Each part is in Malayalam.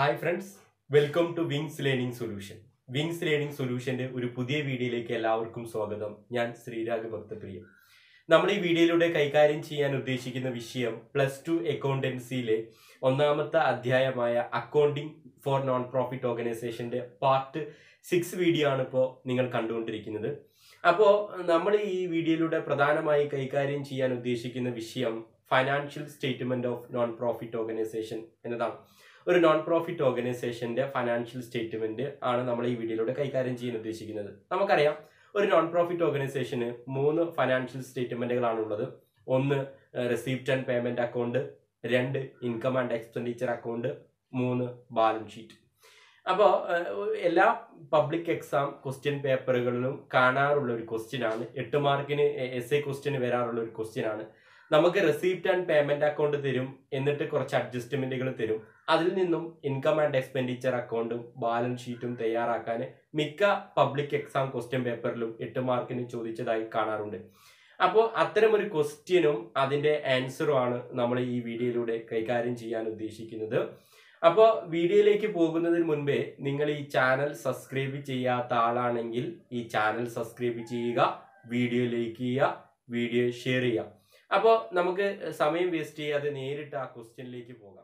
hi friends welcome to wings learning solution wings learning സൊല്യൂഷന്റെ ഒരു പുതിയ വീഡിയോയിലേക്ക് എല്ലാവർക്കും സ്വാഗതം ഞാൻ ശ്രീരാഗ് ഭക്തപ്രിയ നമ്മൾ ഈ വീഡിയോയിലൂടെ കൈകാര്യം ചെയ്യാൻ ഉദ്ദേശിക്കുന്ന വിഷയം പ്ലസ് ടു അക്കൗണ്ടൻസിയിലെ ഒന്നാമത്തെ അധ്യായമായ അക്കൗണ്ടിംഗ് ഫോർ നോൺ പ്രോഫിറ്റ് ഓർഗനൈസേഷന്റെ പാർട്ട് സിക്സ് വീഡിയോ ആണ് ഇപ്പോൾ നിങ്ങൾ കണ്ടുകൊണ്ടിരിക്കുന്നത് അപ്പോൾ നമ്മൾ ഈ വീഡിയോയിലൂടെ പ്രധാനമായി കൈകാര്യം ചെയ്യാൻ ഉദ്ദേശിക്കുന്ന വിഷയം financial statement of non profit organisation എന്നതാണ് ഒരു നോൺ പ്രോഫിറ്റ് ഓർഗനൈസേഷന്റെ ഫൈനാൻഷ്യൽ സ്റ്റേറ്റ്മെന്റ് ആണ് നമ്മൾ ഈ വീഡിയോയിലൂടെ കൈകാര്യം ചെയ്യാൻ ഉദ്ദേശിക്കുന്നത് നമുക്കറിയാം ഒരു നോൺ പ്രോഫിറ്റ് ഓർഗനൈസേഷന് മൂന്ന് ഫൈനാൻഷ്യൽ സ്റ്റേറ്റ്മെന്റുകളാണ് ഉള്ളത് ഒന്ന് റെസീപ്റ്റ് ആൻഡ് പേയ്മെന്റ് അക്കൗണ്ട് രണ്ട് ഇൻകം ആൻഡ് എക്സ്പെൻഡിച്ചർ അക്കൗണ്ട് മൂന്ന് ബാലൻസ് ഷീറ്റ് അപ്പോൾ എല്ലാ പബ്ലിക് എക്സാം ക്വസ്റ്റ്യൻ പേപ്പറുകളിലും കാണാറുള്ള ഒരു ക്വസ്റ്റ്യൻ ആണ് എട്ട് മാർക്കിന് എസ് എ ക്വസ്റ്റ്യന് വരാറുള്ള ഒരു ക്വസ്റ്റ്യൻ ആണ് നമുക്ക് റെസീപ്റ്റ് ആൻഡ് പേയ്മെന്റ് അക്കൗണ്ട് തരും എന്നിട്ട് കുറച്ച് അഡ്ജസ്റ്റ്മെന്റുകൾ തരും അതിൽ നിന്നും ഇൻകം ആൻഡ് എക്സ്പെൻഡിച്ചർ അക്കൗണ്ടും ബാലൻസ് ഷീറ്റും തയ്യാറാക്കാൻ മിക്ക പബ്ലിക് എക്സാം ക്വസ്റ്റ്യൻ പേപ്പറിലും എട്ട് മാർക്കിന് ചോദിച്ചതായി കാണാറുണ്ട് അപ്പോൾ അത്തരം ഒരു ക്വസ്റ്റ്യനും അതിന്റെ ആൻസറും ആണ് നമ്മൾ ഈ വീഡിയോയിലൂടെ കൈകാര്യം ചെയ്യാൻ ഉദ്ദേശിക്കുന്നത് അപ്പോൾ വീഡിയോയിലേക്ക് പോകുന്നതിന് മുൻപേ നിങ്ങൾ ഈ ചാനൽ സബ്സ്ക്രൈബ് ചെയ്യാത്ത ആളാണെങ്കിൽ ഈ ചാനൽ സബ്സ്ക്രൈബ് ചെയ്യുക വീഡിയോ ലൈക്ക് ചെയ്യുക വീഡിയോ ഷെയർ ചെയ്യുക അപ്പോൾ നമുക്ക് സമയം വേസ്റ്റ് ചെയ്യാതെ നേരിട്ട് ആ ക്വസ്റ്റ്യനിലേക്ക് പോകാം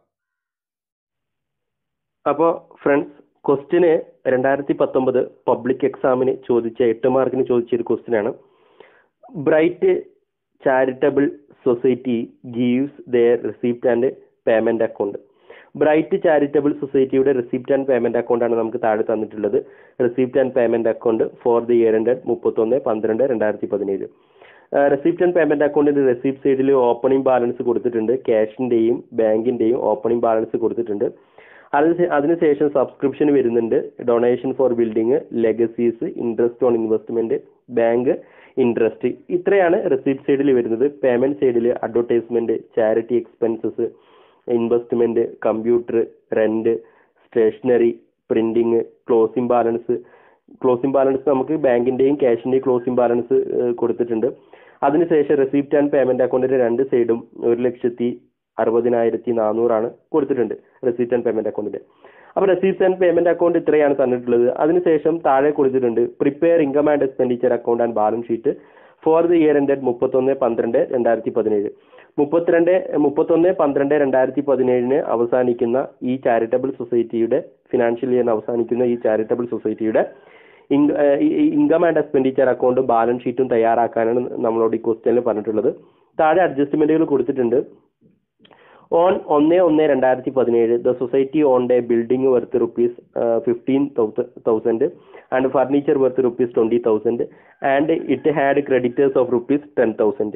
അപ്പോൾ ഫ്രണ്ട്സ് ക്വസ്റ്റ്യന് രണ്ടായിരത്തി പത്തൊമ്പത് പബ്ലിക് എക്സാമിന് ചോദിച്ച എട്ട് മാർക്കിന് ചോദിച്ച ഒരു ക്വസ്റ്റ്യൻ ആണ് bright charitable society gives their receipt and payment account bright charitable സൊസൈറ്റിയുടെ റിസീപ്റ്റ് ആൻഡ് പേയ്മെന്റ് അക്കൗണ്ട് ആണ് നമുക്ക് താഴെ തന്നിട്ടുള്ളത് receipt and payment account for the year end മുപ്പത്തൊന്ന് പന്ത്രണ്ട് രണ്ടായിരത്തി പതിനേഴ് റെസിപ്റ്റ് ആൻഡ് പേയ്മെന്റ് അക്കൗണ്ടിന്റെ റെസിപ്റ്റ് സൈഡിൽ ഓപ്പണിംഗ് ബാലൻസ് കൊടുത്തിട്ടുണ്ട് ക്യാഷിന്റെയും ബാങ്കിന്റെയും ഓപ്പണിംഗ് ബാലൻസ് കൊടുത്തിട്ടുണ്ട് അതിന് അതിനുശേഷം സബ്സ്ക്രിപ്ഷൻ വരുന്നുണ്ട് donation for building legacies interest on investment bank interest ഇത്രയാണ് റെസിപ്റ്റ് സൈഡിൽ വരുന്നത് പേയ്മെന്റ് സൈഡിൽ advertisement charity expenses investment computer rent stationery printing closing balance closing balance നമുക്ക് ബാങ്കിന്റെയും ക്യാഷിന്റെയും ക്ലോസിംഗ് ബാലൻസ് കൊടുത്തിട്ടുണ്ട് അതിനുശേഷം റെസിപ്റ്റ് ആൻഡ് പേയ്മെന്റ് അക്കൗണ്ടിന്റെ രണ്ട് സൈഡും ഒരു ലക്ഷത്തി അറുപതിനായിരത്തി നാനൂറാണ് കൊടുത്തിട്ടുണ്ട് റെസിപ്റ്റ് ആൻഡ് പേയ്മെന്റ് അക്കൗണ്ടിന്റെ അപ്പോൾ റെസിപ്റ്റ് ആൻഡ് പേയ്മെന്റ് അക്കൗണ്ട് ഇത്രയാണ് തന്നിട്ടുള്ളത് അതിനുശേഷം താഴെ കൊടുത്തിട്ടുണ്ട് prepare income and expenditure account and balance sheet for the year ended മുപ്പത്തൊന്ന് പന്ത്രണ്ട് രണ്ടായിരത്തി പതിനേഴ് മുപ്പത്തിരണ്ട് മുപ്പത്തൊന്ന് പന്ത്രണ്ട് രണ്ടായിരത്തി പതിനേഴിന് അവസാനിക്കുന്ന ഈ ചാരിറ്റബിൾ സൊസൈറ്റിയുടെ ഫിനാൻഷ്യൽ ഇയറിന് അവസാനിക്കുന്ന ഈ ചാരിറ്റബിൾ സൊസൈറ്റിയുടെ ഇൻകം ആൻഡ് എക്സ്പെൻഡിച്ചർ അക്കൗണ്ടും ബാലൻസ് ഷീറ്റും തയ്യാറാക്കാനാണ് നമ്മളോട് ഈ ക്വസ്റ്റ്യനിൽ പറഞ്ഞിട്ടുള്ളത് താഴെ അഡ്ജസ്റ്റ്മെന്റുകൾ കൊടുത്തിട്ടുണ്ട് ഓൺ ഒന്ന് ഒന്ന് രണ്ടായിരത്തി പതിനേഴ് the society own a building worth rupees fifteen thousand and furniture worth rupees twenty thousand and it had creditors of rupees ten thousand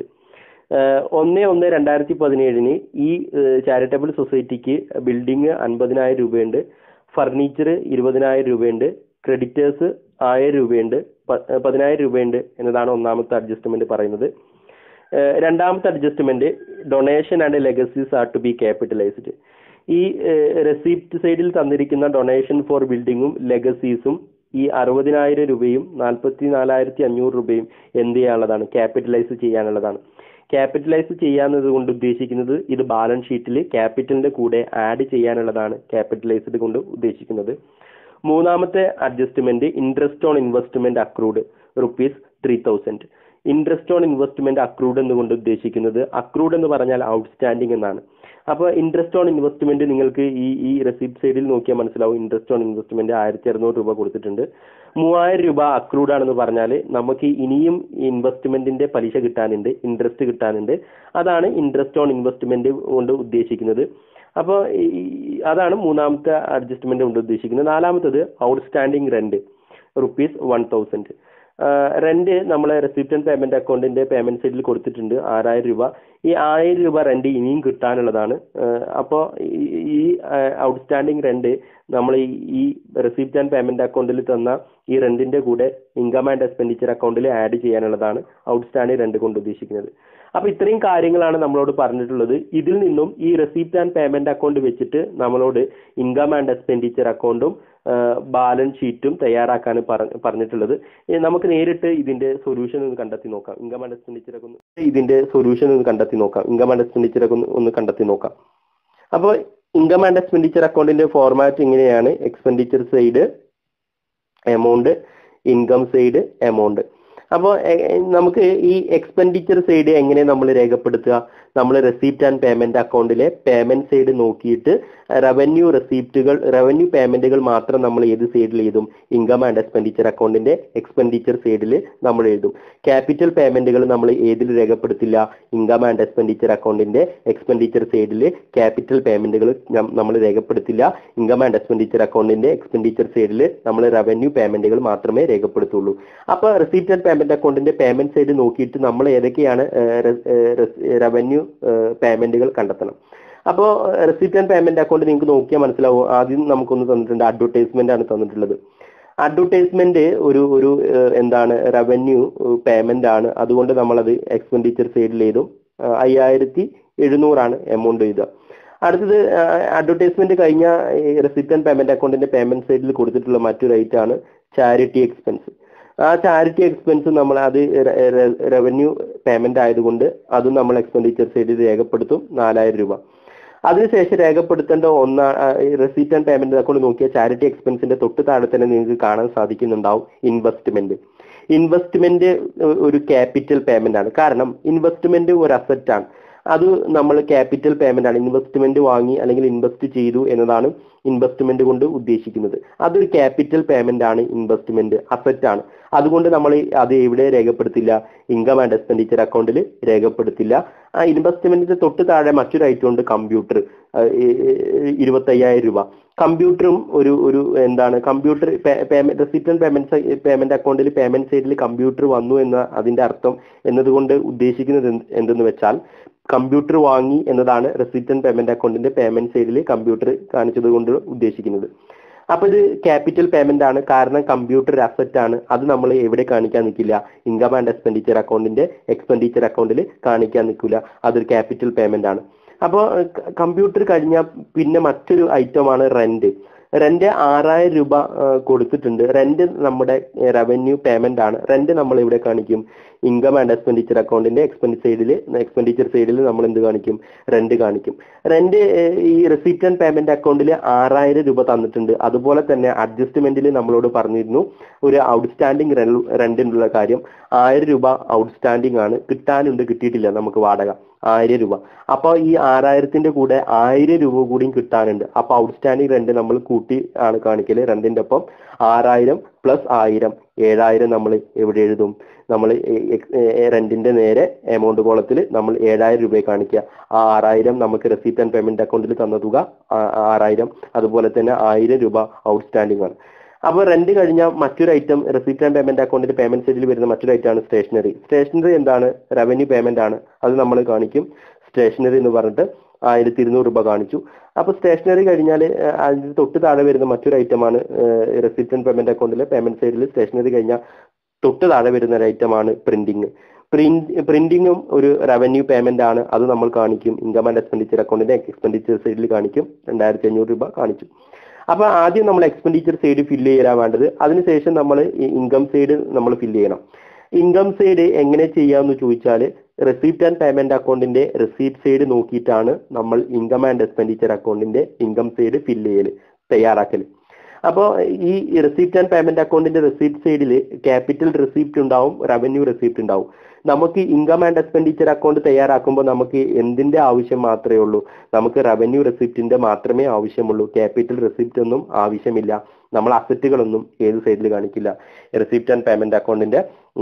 ഒന്ന് ഒന്ന് രണ്ടായിരത്തി പതിനേഴിന് ഈ ചാരിറ്റബിൾ സൊസൈറ്റിക്ക് ബിൽഡിംഗ് അൻപതിനായിരം രൂപയുണ്ട് ഫർണിച്ചർ ഇരുപതിനായിരം രൂപയുണ്ട് ക്രെഡിറ്റേഴ്സ് ആയിരം രൂപയുണ്ട് പതിനായിരം രൂപയുണ്ട് എന്നതാണ് ഒന്നാമത്തെ അഡ്ജസ്റ്റ്മെന്റ് പറയുന്നത് രണ്ടാമത്തെ adjustment donation and legacies are to be capitalised ഈ റെസിപ്റ്റ് സൈഡിൽ തന്നിരിക്കുന്ന ഡൊണേഷൻ ഫോർ ബിൽഡിങ്ങും ലെഗസീസും ഈ അറുപതിനായിരം രൂപയും നാൽപ്പത്തി നാലായിരത്തി അഞ്ഞൂറ് രൂപയും എന്ത് ചെയ്യാനുള്ളതാണ് ക്യാപിറ്റലൈസ് ചെയ്യാനുള്ളതാണ് ക്യാപിറ്റലൈസ് ചെയ്യാന്നത് കൊണ്ട് ഉദ്ദേശിക്കുന്നത് ഇത് ബാലൻസ് ഷീറ്റിൽ ക്യാപിറ്റലിന്റെ കൂടെ ആഡ് ചെയ്യാനുള്ളതാണ് ക്യാപിറ്റലൈസ്ഡ് കൊണ്ട് ഉദ്ദേശിക്കുന്നത് മൂന്നാമത്തെ adjustment interest on investment accrued rupees three thousand interest on investment accrued എന്നുകൊണ്ട് ഉദ്ദേശിക്കുന്നത് അക്രൂഡ് എന്ന് പറഞ്ഞാൽ ഔട്ട്സ്റ്റാൻഡിംഗ് എന്നാണ് അപ്പോൾ ഇൻട്രസ്റ്റ് ഓൺ ഇൻവെസ്റ്റ്മെന്റ് നിങ്ങൾക്ക് ഈ ഈ റെസിപ്റ്റ് സൈഡിൽ നോക്കിയാൽ മനസ്സിലാവും ഇൻട്രസ്റ്റ് ഓൺ ഇൻവെസ്റ്റ്മെന്റ് ആയിരത്തി അറുന്നൂറ് രൂപ കൊടുത്തിട്ടുണ്ട് മൂവായിരം രൂപ അക്രൂഡ് ആണെന്ന് പറഞ്ഞാൽ നമുക്ക് ഇനിയും ഇൻവെസ്റ്റ്മെന്റിന്റെ പലിശ കിട്ടാനുണ്ട് ഇൻട്രസ്റ്റ് കിട്ടാനുണ്ട് അതാണ് ഇൻട്രസ്റ്റ് ഓൺ ഇൻവെസ്റ്റ്മെന്റ് കൊണ്ട് ഉദ്ദേശിക്കുന്നത് അപ്പോൾ അതാണ് മൂന്നാമത്തെ അഡ്ജസ്റ്റ്മെന്റ് കൊണ്ട് ഉദ്ദേശിക്കുന്നത് നാലാമത്തത് outstanding rent rupees one thousand rent നമ്മളെ റെസിപ്റ്റ് ആൻഡ് പേയ്മെന്റ് അക്കൗണ്ടിന്റെ പേയ്മെന്റ് സൈഡിൽ കൊടുത്തിട്ടുണ്ട് ആറായിരം രൂപ ഈ ആയിരം രൂപ റെന്റ് ഇനിയും കിട്ടാനുള്ളതാണ് അപ്പോൾ ഈ ഔട്ട്സ്റ്റാൻഡിംഗ് റെന്റ് നമ്മൾ ഈ റെസിപ്റ്റ് ആൻഡ് പേയ്മെന്റ് അക്കൗണ്ടിൽ തന്ന ഈ റെന്റിന്റെ കൂടെ ഇൻകം ആൻഡ് എക്സ്പെൻഡിച്ചർ അക്കൗണ്ടിൽ ആഡ് ചെയ്യാനുള്ളതാണ് ഔട്ട്സ്റ്റാൻഡിംഗ് റെന്റ് കൊണ്ട് ഉദ്ദേശിക്കുന്നത് അപ്പോൾ ഇത്രയും കാര്യങ്ങളാണ് നമ്മളോട് പറഞ്ഞിട്ടുള്ളത് ഇതിൽ നിന്നും ഈ റെസിപ്റ്റ് ആൻഡ് പേയ്മെന്റ് അക്കൗണ്ട് വെച്ചിട്ട് നമ്മളോട് ഇൻകം ആൻഡ് എക്സ്പെൻഡിച്ചർ അക്കൗണ്ടും ബാലൻസ് ഷീറ്റും തയ്യാറാക്കാൻ പറഞ്ഞിട്ടുള്ളത് നമുക്ക് നേരിട്ട് ഇതിന്റെ സൊല്യൂഷൻ ഒന്ന് കണ്ടെത്തി നോക്കാം ഇൻകം ആൻഡ് എക്സ്പെൻഡിച്ചർ ഒക്കെ ഒന്ന് ഇതിന്റെ സൊല്യൂഷൻ ഒന്ന് കണ്ടെത്തി നോക്കാം ഇൻകം ആൻഡ് എക്സ്പെൻഡിച്ചർ ഒക്കെ ഒന്ന് കണ്ടെത്തി നോക്കാം അപ്പോൾ ഇൻകം ആൻഡ് എക്സ്പെൻഡിച്ചർ അക്കൗണ്ടിന്റെ ഫോർമാറ്റ് ഇങ്ങനെയാണ് expenditure side amount income side amount അപ്പോൾ നമുക്ക് ഈ എക്സ്പെൻഡിച്ചർ സൈഡ് എങ്ങനെ നമ്മൾ രേഖപ്പെടുത്തുക നമ്മൾ റെസീപ്റ്റ് ആൻഡ് പേയ്മെന്റ് അക്കൗണ്ടിലെ പേയ്മെന്റ് സൈഡ് നോക്കിയിട്ട് റവന്യൂ റെസീപ്റ്റുകൾ റവന്യൂ പേയ്മെന്റുകൾ മാത്രം നമ്മൾ ഏത് സൈഡിൽ എഴുതും ഇൻകം ആൻഡ് എക്സ്പെൻഡിച്ചർ അക്കൗണ്ടിന്റെ എക്സ്പെൻഡിച്ചർ സൈഡിൽ നമ്മൾ എഴുതും ക്യാപിറ്റൽ പേയ്മെന്റുകൾ നമ്മൾ ഏതിൽ രേഖപ്പെടുത്തില്ല ഇൻകം ആൻഡ് എക്സ്പെൻഡിച്ചർ അക്കൗണ്ടിന്റെ എക്സ്പെൻഡിച്ചർ സൈഡിൽ ക്യാപിറ്റൽ പേയ്മെന്റുകൾ നമ്മൾ രേഖപ്പെടുത്തില്ല ഇൻകം ആൻഡ് എക്സ്പെൻഡിച്ചർ അക്കൗണ്ടിന്റെ എക്സ്പെൻഡിച്ചർ സൈഡിൽ നമ്മൾ റവന്യൂ പേയ്മെന്റുകൾ മാത്രമേ രേഖപ്പെടുത്തുള്ളൂ അപ്പോൾ റെസീപ്റ്റ് ആൻഡ് പേയ്മെന്റ് അക്കൗണ്ടിന്റെ പേയ്മെന്റ് സൈഡ് നോക്കിയിട്ട് നമ്മൾ ഏതൊക്കെയാണ് റവന്യൂ പേയ്മെന്റുകൾ കണ്ടെത്തണം അപ്പോൾ റെസിപ്റ്റ് ആൻഡ് പേയ്മെന്റ് അക്കൗണ്ട് നിങ്ങൾക്ക് നോക്കിയാൽ മനസ്സിലാവും ആദ്യം നമുക്കൊന്ന് തന്നിട്ടുണ്ട് അഡ്വർടൈസ്മെന്റ് ആണ് തന്നിട്ടുള്ളത് അഡ്വർടൈസ്മെന്റ് ഒരു ഒരു ഏഹ്, എന്താണ് റവന്യൂ പേയ്മെന്റ് ആണ് അതുകൊണ്ട് നമ്മളത് എക്സ്പെൻഡിച്ചർ സൈഡിൽ എഴുതും ആ, അയ്യായിരത്തി എഴുന്നൂറാണ് എമൗണ്ട് എഴുതുക അടുത്തത് അഡ്വർടൈസ്മെന്റ് കഴിഞ്ഞ റെസിപ്റ്റ് ആൻഡ് പേയ്മെന്റ് അക്കൗണ്ടിന്റെ പേയ്മെന്റ് സൈഡിൽ കൊടുത്തിട്ടുള്ള മറ്റൊരു ഐറ്റം ആണ് ചാരിറ്റി എക്സ്പെൻസ് ആ ചാരിറ്റി എക്സ്പെൻസ് നമ്മൾ അത് റവന്യൂ പേയ്മെന്റ് ആയതുകൊണ്ട് അതും നമ്മൾ എക്സ്പെൻഡിച്ചർ സൈഡിൽ രേഖപ്പെടുത്തും നാലായിരം രൂപ അതിനുശേഷം രേഖപ്പെടുത്തേണ്ട ഒന്നാ റെസീറ്റ് ആൻഡ് പേയ്മെന്റ് അക്കൗണ്ട് നോക്കിയ ചാരിറ്റി എക്സ്പെൻസിന്റെ തൊട്ട് താഴെ തന്നെ നിങ്ങൾക്ക് കാണാൻ സാധിക്കുന്നുണ്ടാവും ഇൻവെസ്റ്റ്മെന്റ് ഇൻവെസ്റ്റ്മെന്റ് ഒരു ക്യാപിറ്റൽ പേയ്മെന്റ് ആണ് കാരണം ഇൻവെസ്റ്റ്മെന്റ് ഒരു അസറ്റ് ആണ് അത് നമ്മൾ ക്യാപിറ്റൽ പേയ്മെന്റ് ആണ് ഇൻവെസ്റ്റ്മെന്റ് വാങ്ങി അല്ലെങ്കിൽ ഇൻവെസ്റ്റ് ചെയ്തു എന്നതാണ് ഇൻവെസ്റ്റ്മെന്റ് കൊണ്ട് ഉദ്ദേശിക്കുന്നത് അതൊരു ക്യാപിറ്റൽ പേയ്മെന്റ് ആണ് ഇൻവെസ്റ്റ്മെന്റ് അസറ്റ് ആണ് അതുകൊണ്ട് നമ്മൾ അത് എവിടെ രേഖപ്പെടുത്തില്ല ഇൻകം ആൻഡ് എക്സ്പെൻഡിച്ചർ അക്കൗണ്ടിൽ രേഖപ്പെടുത്തില്ല ആ ഇൻവെസ്റ്റ്മെന്റിന്റെ തൊട്ട് താഴെ മറ്റൊരു ഐറ്റം ഉണ്ട് കമ്പ്യൂട്ടർ ഇരുപത്തയ്യായിരം രൂപ കമ്പ്യൂട്ടറും ഒരു ഒരു എന്താണ് computer payment receipt and payment payment അക്കൗണ്ടിൽ പേയ്മെന്റ് സൈഡിൽ കമ്പ്യൂട്ടർ വന്നു എന്ന അതിന്റെ അർത്ഥം എന്നതുകൊണ്ട് ഉദ്ദേശിക്കുന്നത് എന്ത് എന്തെന്ന് വെച്ചാൽ കമ്പ്യൂട്ടർ വാങ്ങി എന്നതാണ് റെസിപ്റ്റ് ആൻഡ് പേയ്മെന്റ് അക്കൗണ്ടിന്റെ പേയ്മെന്റ് സൈഡിൽ കമ്പ്യൂട്ടർ കാണിച്ചത് കൊണ്ട് ഉദ്ദേശിക്കുന്നത് അപ്പൊ ഇത് ക്യാപിറ്റൽ പേയ്മെന്റ് ആണ് കാരണം കമ്പ്യൂട്ടർ അസറ്റ് ആണ് അത് നമ്മൾ എവിടെ കാണിക്കാൻ നിൽക്കില്ല ഇൻകം ആൻഡ് എക്സ്പെൻഡിച്ചർ അക്കൗണ്ടിന്റെ എക്സ്പെൻഡിച്ചർ അക്കൗണ്ടിൽ കാണിക്കാൻ നിൽക്കില്ല അതൊരു ക്യാപിറ്റൽ പേയ്മെന്റ് ആണ് അപ്പോൾ കമ്പ്യൂട്ടർ കഴിഞ്ഞാൽ പിന്നെ മറ്റൊരു ഐറ്റമാണ് റെന്റ് റെന്റ് ആറായിരം രൂപ ആ, കൊടുത്തിട്ടുണ്ട് റെന്റ് നമ്മുടെ റവന്യൂ പേയ്മെന്റ് ആണ് റെന്റ് നമ്മൾ ഇവിടെ കാണിക്കും ഇൻകം ആൻഡ് എക്സ്പെൻഡിച്ചർ അക്കൗണ്ടിന്റെ എക്സ്പെൻഡിച്ചർ സൈഡിൽ എക്സ്പെൻഡിച്ചർ സൈഡിൽ നമ്മൾ എന്ത് കാണിക്കും റെന്റ് കാണിക്കും റെന്റ് ഈ റെസിപ്റ്റ് ആൻഡ് പേയ്മെന്റ് അക്കൗണ്ടിൽ ആറായിരം രൂപ തന്നിട്ടുണ്ട് അതുപോലെ തന്നെ അഡ്ജസ്റ്റ്മെന്റിൽ നമ്മളോട് പറഞ്ഞിരുന്നു ഒരു ഔട്ട്സ്റ്റാൻഡിങ് റെന്റിനുള്ള കാര്യം ആയിരം രൂപ ഔട്ട്സ്റ്റാൻഡിങ് ആണ് കിട്ടാനുണ്ട് കിട്ടിയിട്ടില്ല നമുക്ക് വാടക ആയിരം രൂപ അപ്പോൾ ഈ ആറായിരത്തിന്റെ കൂടെ ആയിരം രൂപ കൂടിയും കിട്ടാനുണ്ട് അപ്പൊ ഔട്ട്സ്റ്റാൻഡിങ് റെന്റ് നമ്മൾ കൂട്ടി ആണ് കാണിക്കല് റെന്റിന്റെ ഒപ്പം ആറായിരം പ്ലസ് ആയിരം ഏഴായിരം നമ്മൾ എവിടെ എഴുതും നമ്മൾ റെന്റിന്റെ നേരെ എമൗണ്ട് കോളത്തിൽ നമ്മൾ ഏഴായിരം രൂപയെ കാണിക്കുക ആ ആറായിരം നമുക്ക് റെസീപ്റ്റ് ആൻഡ് പേയ്മെന്റ് അക്കൗണ്ടിൽ തന്ന തുക ആ- ആറായിരം അതുപോലെ തന്നെ ആയിരം രൂപ ഔട്ട്സ്റ്റാൻഡിംഗ് ആണ് അപ്പോൾ റെന്റ് കഴിഞ്ഞ മറ്റൊരു ഐറ്റം റെസിപ്റ്റ് ആൻഡ് പേയ്മെന്റ് അക്കൗണ്ടിന്റെ പേയ്മെന്റ് സൈഡിൽ വരുന്ന മറ്റൊരു ഐറ്റം ആണ് സ്റ്റേഷനറി സ്റ്റേഷനറി എന്താണ് റവന്യൂ പേയ്മെന്റ് ആണ് അത് നമ്മൾ കാണിക്കും സ്റ്റേഷനറി എന്ന് പറഞ്ഞിട്ട് ആയിരത്തി ഇരുന്നൂറ് രൂപ കാണിച്ചു അപ്പൊ സ്റ്റേഷനറി കഴിഞ്ഞാൽ അതിന് തൊട്ട് താഴെ വരുന്ന മറ്റൊരു ഐറ്റമാണ് റെസിപ്റ്റ് ആൻഡ് പേയ്മെന്റ് അക്കൗണ്ടിലെ പേയ്മെന്റ് സൈഡിൽ സ്റ്റേഷനറി കഴിഞ്ഞാൽ തൊട്ട് താഴെ വരുന്ന ഒരു ഐറ്റമാണ് പ്രിന്റിംഗ് പ്രിന്റ് പ്രിന്റിങ്ങും ഒരു റവന്യൂ പേയ്മെന്റ് ആണ് അത് നമ്മൾ കാണിക്കും ഇൻകം ആൻഡ് എക്സ്പെൻഡിച്ചർ അക്കൗണ്ടിന്റെ എക്സ്പെൻഡിച്ചർ സൈഡിൽ കാണിക്കും രണ്ടായിരത്തി അഞ്ഞൂറ് രൂപ കാണിച്ചു അപ്പൊ ആദ്യം നമ്മൾ എക്സ്പെൻഡിച്ചർ സൈഡ് ഫില്ല് ചെയ്യാൻ വേണ്ടത് അതിനുശേഷം നമ്മൾ ഇൻകം സൈഡ് നമ്മൾ ഫില്ല് ചെയ്യണം ഇൻകം സൈഡ് എങ്ങനെ ചെയ്യാമെന്ന് ചോദിച്ചാൽ റെസീപ്റ്റ് ആൻഡ് പേയ്മെന്റ് അക്കൗണ്ടിന്റെ റെസീപ്റ്റ് സൈഡ് നോക്കിയിട്ടാണ് നമ്മൾ ഇൻകം ആൻഡ് എക്സ്പെൻഡിച്ചർ അക്കൗണ്ടിന്റെ ഇൻകം സൈഡ് ഫില്ല് ചെയ്യൽ തയ്യാറാക്കൽ അപ്പോൾ ഈ റെസീപ്റ്റ് ആൻഡ് പേയ്മെന്റ് അക്കൗണ്ടിന്റെ റെസീപ്റ്റ് സൈഡിൽ ക്യാപിറ്റൽ റെസീപ്റ്റ് ഉണ്ടാവും റവന്യൂ റെസീപ്റ്റ് ഉണ്ടാവും നമുക്ക് ഇൻകം ആൻഡ് എക്സ്പെൻഡിച്ചർ അക്കൗണ്ട് തയ്യാറാക്കുമ്പോൾ നമുക്ക് എന്തിന്റെ ആവശ്യം മാത്രമേ ഉള്ളൂ നമുക്ക് റവന്യൂ റെസിപ്റ്റിന്റെ മാത്രമേ ആവശ്യമുള്ളൂ ക്യാപിറ്റൽ റെസിപ്റ്റ് ഒന്നും ആവശ്യമില്ല നമ്മൾ അസറ്റുകളൊന്നും ഏത് സൈഡിൽ കാണിക്കില്ല റെസിപ്റ്റ് ആൻഡ് പേയ്മെന്റ് അക്കൗണ്ടിന്റെ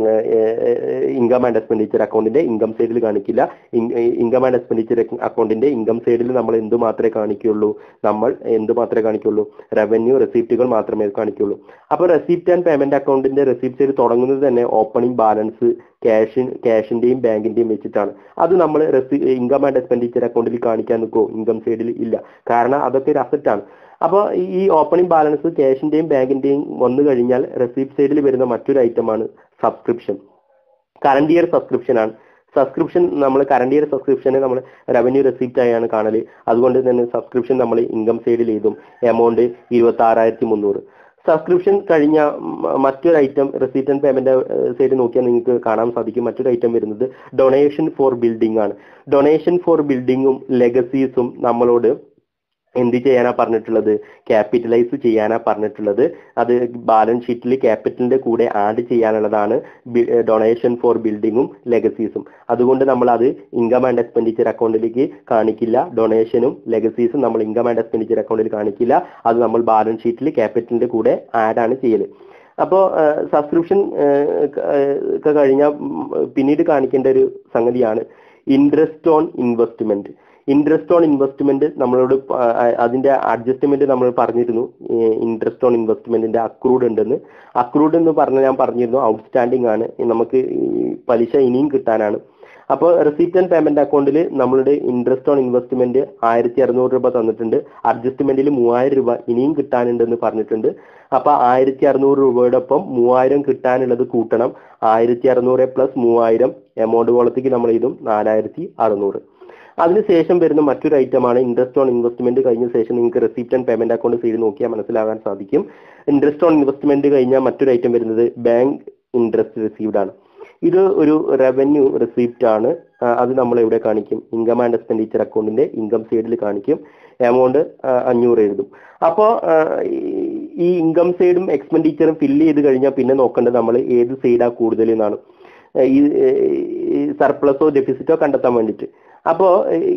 ഇൻകം ആൻഡ് എക്സ്പെൻഡിച്ചർ അക്കൗണ്ടിന്റെ ഇൻകം സൈഡിൽ കാണിക്കില്ല ഇൻകം ആൻഡ് എക്സ്പെൻഡിച്ചർ അക്കൗണ്ടിന്റെ ഇൻകം സൈഡിൽ നമ്മൾ എന്ത് മാത്രമേ കാണിക്കുള്ളൂ നമ്മൾ എന്ത് മാത്രമേ കാണിക്കുള്ളൂ റവന്യൂ റെസിപ്റ്റുകൾ മാത്രമേ കാണിക്കുള്ളൂ അപ്പോൾ റെസിപ്റ്റ് ആൻഡ് പേയ്മെന്റ് അക്കൗണ്ടിന്റെ റെസിപ്റ്റ് സൈഡ് തുടങ്ങുന്നത് തന്നെ ഓപ്പണിംഗ് ബാലൻസ് ക്യാഷ് ക്യാഷിന്റെയും ബാങ്കിന്റെയും വെച്ചിട്ടാണ് അത് നമ്മൾ ഇൻകം ആൻഡ് എക്സ്പെൻഡിച്ചർ അക്കൗണ്ടിൽ കാണിക്കാൻ നിൽക്കുമോ ഇൻകം സൈഡിൽ ഇല്ല കാരണം അതൊക്കെ ഒരു അസറ്റ് ആണ് അപ്പോൾ ഈ ഓപ്പണിംഗ് ബാലൻസ് ക്യാഷിന്റെയും ബാങ്കിന്റെയും വന്നു കഴിഞ്ഞാൽ റെസിപ്റ്റ് സൈഡിൽ വരുന്ന മറ്റൊരു ഐറ്റമാണ് സബ്സ്ക്രിപ്ഷൻ കറണ്ട് ഇയർ സബ്സ്ക്രിപ്ഷൻ ആണ് സബ്സ്ക്രിപ്ഷൻ നമ്മൾ കറണ്ട് ഇയർ സബ്സ്ക്രിപ്ഷനെ നമ്മൾ റവന്യൂ റെസിപ്റ്റ് ആയാണ് കാണല് അതുകൊണ്ട് തന്നെ സബ്സ്ക്രിപ്ഷൻ നമ്മൾ ഇൻകം സൈഡിൽ എഴുതും എമൗണ്ട് ഇരുപത്തി ആറായിരത്തി മുന്നൂറ് സബ്സ്ക്രിപ്ഷൻ കഴിഞ്ഞ മ- മറ്റൊരു ഐറ്റം റെസീറ്റ് ആൻഡ് പേയ്മെന്റ് സൈഡ് നോക്കിയാൽ നിങ്ങൾക്ക് കാണാൻ സാധിക്കും മറ്റൊരു ഐറ്റം വരുന്നത് ഡൊണേഷൻ ഫോർ ബിൽഡിംഗ് ആണ് ഡൊണേഷൻ ഫോർ ബിൽഡിങ്ങും ലെഗസീസും നമ്മളോട് എന്ത് ചെയ്യാനാ പറഞ്ഞിട്ടുള്ളത് ക്യാപിറ്റലൈസ് ചെയ്യാനാ പറഞ്ഞിട്ടുള്ളത് അത് ബാലൻസ് ഷീറ്റിൽ ക്യാപിറ്റലിന്റെ കൂടെ ആഡ് ചെയ്യാനുള്ളതാണ് ഡൊണേഷൻ ഫോർ ബിൽഡിങ്ങും ലെഗസീസും അതുകൊണ്ട് നമ്മൾ അത് ഇൻകം ആൻഡ് എക്സ്പെൻഡിച്ചർ അക്കൗണ്ടിലേക്ക് കാണിക്കില്ല ഡൊണേഷനും ലെഗസീസും നമ്മൾ ഇൻകം ആൻഡ് എക്സ്പെൻഡിച്ചർ അക്കൗണ്ടിൽ കാണിക്കില്ല അത് നമ്മൾ ബാലൻസ് ഷീറ്റിൽ ക്യാപിറ്റലിന്റെ കൂടെ ആഡ് ആണ് ചെയ്യല് അപ്പോൾ സബ്സ്ക്രിപ്ഷൻ ഒക്കെ കഴിഞ്ഞാൽ പിന്നീട് കാണിക്കേണ്ട ഒരു സംഗതിയാണ് interest on investment interest on investment നമ്മളോട് പ- ആ, അതിന്റെ അഡ്ജസ്റ്റ്മെന്റ് നമ്മൾ പറഞ്ഞിരുന്നു ഇൻട്രസ്റ്റ് ഓൺ ഇൻവെസ്റ്റ്മെന്റിന്റെ അക്രൂഡ് ഉണ്ടെന്ന് അക്രൂഡ് എന്ന് പറഞ്ഞ ഞാൻ പറഞ്ഞിരുന്നു ഔട്ട്സ്റ്റാൻഡിംഗ് ആണ് നമുക്ക് ഈ പലിശ ഇനിയും കിട്ടാനാണ് അപ്പോൾ റെസിപ്റ്റ് ആൻഡ് പേയ്മെന്റ് അക്കൗണ്ടിൽ നമ്മളുടെ ഇൻട്രസ്റ്റ് ഓൺ ഇൻവെസ്റ്റ്മെന്റ് ആയിരത്തി അറുന്നൂറ് രൂപ തന്നിട്ടുണ്ട് അഡ്ജസ്റ്റ്മെന്റിൽ മൂവായിരം രൂപ ഇനിയും കിട്ടാനുണ്ടെന്ന് പറഞ്ഞിട്ടുണ്ട് അപ്പൊ ആയിരത്തി അറുന്നൂറ് രൂപയുടെ ഒപ്പം മൂവായിരം കിട്ടാനുള്ളത് കൂട്ടണം ആയിരത്തി അറുന്നൂറ് പ്ലസ് മൂവായിരം എമൗണ്ട് കോളത്തേക്ക് നമ്മൾ ഇതും നാലായിരത്തി അറുന്നൂറ് അതിനുശേഷം വരുന്ന മറ്റൊരു ഐറ്റമാണ് ഇൻട്രസ്റ്റ് ഓൺ ഇൻവെസ്റ്റ്മെന്റ് കഴിഞ്ഞ ശേഷം നിങ്ങൾക്ക് receipt and payment account side നോക്കിയാൽ മനസ്സിലാകാൻ സാധിക്കും ഇൻട്രസ്റ്റ് ഓൺ ഇൻവെസ്റ്റ്മെന്റ് കഴിഞ്ഞാൽ മറ്റൊരു ഐറ്റം വരുന്നത് ബാങ്ക് ഇൻട്രസ്റ്റ് റിസീവ്ഡ് ആണ് ഇത് ഒരു റവന്യൂ റിസീപ്റ്റ് ആണ് ആ, അത് നമ്മൾ എവിടെ കാണിക്കും ഇൻകം ആൻഡ് എക്സ്പെൻഡിച്ചർ അക്കൗണ്ടിന്റെ ഇൻകം സൈഡിൽ കാണിക്കും എമൗണ്ട് അഞ്ഞൂറ് എഴുതും അപ്പോൾ ഈ ഇൻകം സൈഡും എക്സ്പെൻഡിച്ചറും ഫില്ല് ചെയ്ത് കഴിഞ്ഞാൽ പിന്നെ നോക്കേണ്ടത് നമ്മൾ ഏത് സൈഡാ കൂടുതൽ എന്നാണ് ഈ സർപ്ലസോ ഡെഫിസിറ്റോ കണ്ടെത്താൻ വേണ്ടിയിട്ട് അപ്പോൾ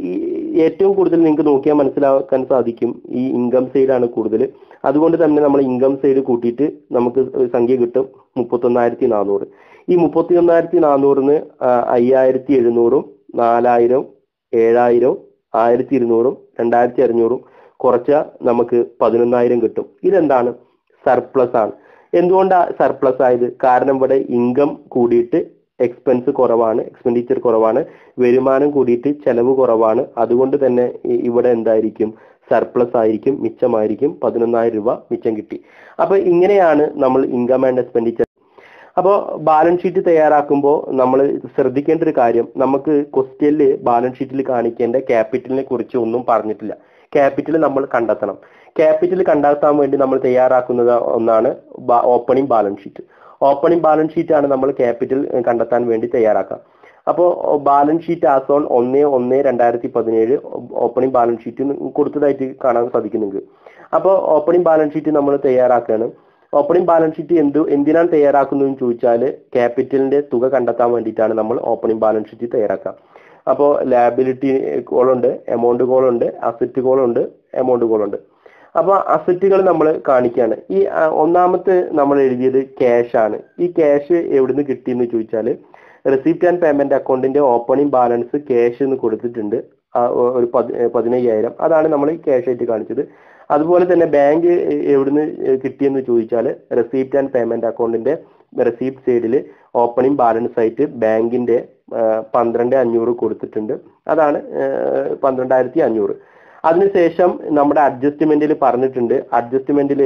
ഏറ്റവും കൂടുതൽ നിങ്ങൾക്ക് നോക്കിയാൽ മനസ്സിലാക്കാൻ സാധിക്കും ഈ ഇൻകം സൈഡാണ് കൂടുതൽ അതുകൊണ്ട് തന്നെ നമ്മൾ ഇൻകം സൈഡ് കൂട്ടിയിട്ട് നമുക്ക് ഒരു സംഖ്യ കിട്ടും മുപ്പത്തൊന്നായിരത്തി നാനൂറ് ഈ മുപ്പത്തി ഒന്നായിരത്തി നാനൂറിന് അയ്യായിരത്തി എഴുന്നൂറും നാലായിരം ഏഴായിരം ആയിരത്തി ഇരുന്നൂറും രണ്ടായിരത്തി അഞ്ഞൂറും കുറച്ചാൽ നമുക്ക് പതിനൊന്നായിരം കിട്ടും ഇതെന്താണ് സർപ്ലസ് ആണ് എന്തുകൊണ്ടാണ് സർപ്ലസ് ആയത് കാരണം ഇവിടെ ഇൻകം കൂടിയിട്ട് എക്സ്പെൻസ് കുറവാണ് എക്സ്പെൻഡിച്ചർ കുറവാണ് വരുമാനം കൂടിയിട്ട് ചെലവ് കുറവാണ് അതുകൊണ്ട് തന്നെ ഇ- ഇവിടെ എന്തായിരിക്കും സർപ്ലസ് ആയിരിക്കും മിച്ചമായിരിക്കും പതിനൊന്നായിരം രൂപ മിച്ചം കിട്ടി അപ്പൊ ഇങ്ങനെയാണ് നമ്മൾ ഇൻകം ആൻഡ് എക്സ്പെൻഡിച്ചർ അപ്പോൾ ബാലൻസ് ഷീറ്റ് തയ്യാറാക്കുമ്പോൾ നമ്മൾ ശ്രദ്ധിക്കേണ്ട ഒരു കാര്യം നമുക്ക് ക്വസ്റ്റ്യനിൽ ബാലൻസ് ഷീറ്റിൽ കാണിക്കേണ്ട ക്യാപിറ്റലിനെ കുറിച്ച് ഒന്നും പറഞ്ഞിട്ടില്ല ക്യാപിറ്റൽ നമ്മൾ കണ്ടെത്തണം ക്യാപിറ്റൽ കണ്ടെത്താൻ വേണ്ടി നമ്മൾ തയ്യാറാക്കുന്നത് ഒന്നാണ് opening balance sheet opening balance sheet ആണ് നമ്മൾ ക്യാപിറ്റൽ കണ്ടെത്താൻ വേണ്ടി തയ്യാറാക്കുക അപ്പോൾ ബാലൻസ് ഷീറ്റ് ആസ് ഓൺ ഒന്ന് ഒന്ന് രണ്ടായിരത്തി പതിനേഴ് ഓപ്പണിംഗ് ബാലൻസ് ഷീറ്റ് കൊടുത്തതായിട്ട് കാണാൻ സാധിക്കും നിങ്ങൾക്ക് അപ്പോൾ ഓപ്പണിംഗ് ബാലൻസ് ഷീറ്റ് നമ്മൾ തയ്യാറാക്കുകയാണ് ഓപ്പണിംഗ് ബാലൻസ് ഷീറ്റ് എന്ത് എന്തിനാണ് തയ്യാറാക്കുന്നതെന്ന് ചോദിച്ചാൽ ക്യാപിറ്റലിന്റെ തുക കണ്ടെത്താൻ വേണ്ടിയിട്ടാണ് നമ്മൾ ഓപ്പണിംഗ് ബാലൻസ് ഷീറ്റ് തയ്യാറാക്കുക അപ്പോൾ ലാബിലിറ്റി കോളുണ്ട് എമൗണ്ട് കോളുണ്ട് അസറ്റ് കോളുണ്ട് എമൗണ്ട് കോളുണ്ട് അപ്പോൾ അസറ്റുകൾ നമ്മൾ കാണിക്കുകയാണ് ഈ ആ, ഒന്നാമത്തെ നമ്മൾ എഴുതിയത് ക്യാഷ് ആണ് ഈ ക്യാഷ് എവിടുന്ന് കിട്ടിയെന്ന് ചോദിച്ചാൽ റെസിപ്റ്റ് ആൻഡ് പേയ്മെന്റ് അക്കൗണ്ടിന്റെ ഓപ്പണിംഗ് ബാലൻസ് ക്യാഷ് എന്ന് കൊടുത്തിട്ടുണ്ട് ആ, ഒ- ഒരു പതി- പതിനയ്യായിരം അതാണ് നമ്മൾ ക്യാഷ് ആയിട്ട് കാണിച്ചത് അതുപോലെ തന്നെ ബാങ്ക് എവിടുന്ന് കിട്ടിയെന്ന് ചോദിച്ചാൽ റെസിപ്റ്റ് ആൻഡ് പേയ്മെന്റ് അക്കൗണ്ടിന്റെ റെസിപ്റ്റ് സൈഡിൽ ഓപ്പണിംഗ് ബാലൻസ് ആയിട്ട് ബാങ്കിന്റെ ആ, പന്ത്രണ്ട് അഞ്ഞൂറ് കൊടുത്തിട്ടുണ്ട് അതാണ് ആ, പന്ത്രണ്ടായിരത്തി അഞ്ഞൂറ് അതിനുശേഷം നമ്മുടെ അഡ്ജസ്റ്റ്മെന്റിൽ പറഞ്ഞിട്ടുണ്ട് അഡ്ജസ്റ്റ്മെന്റിൽ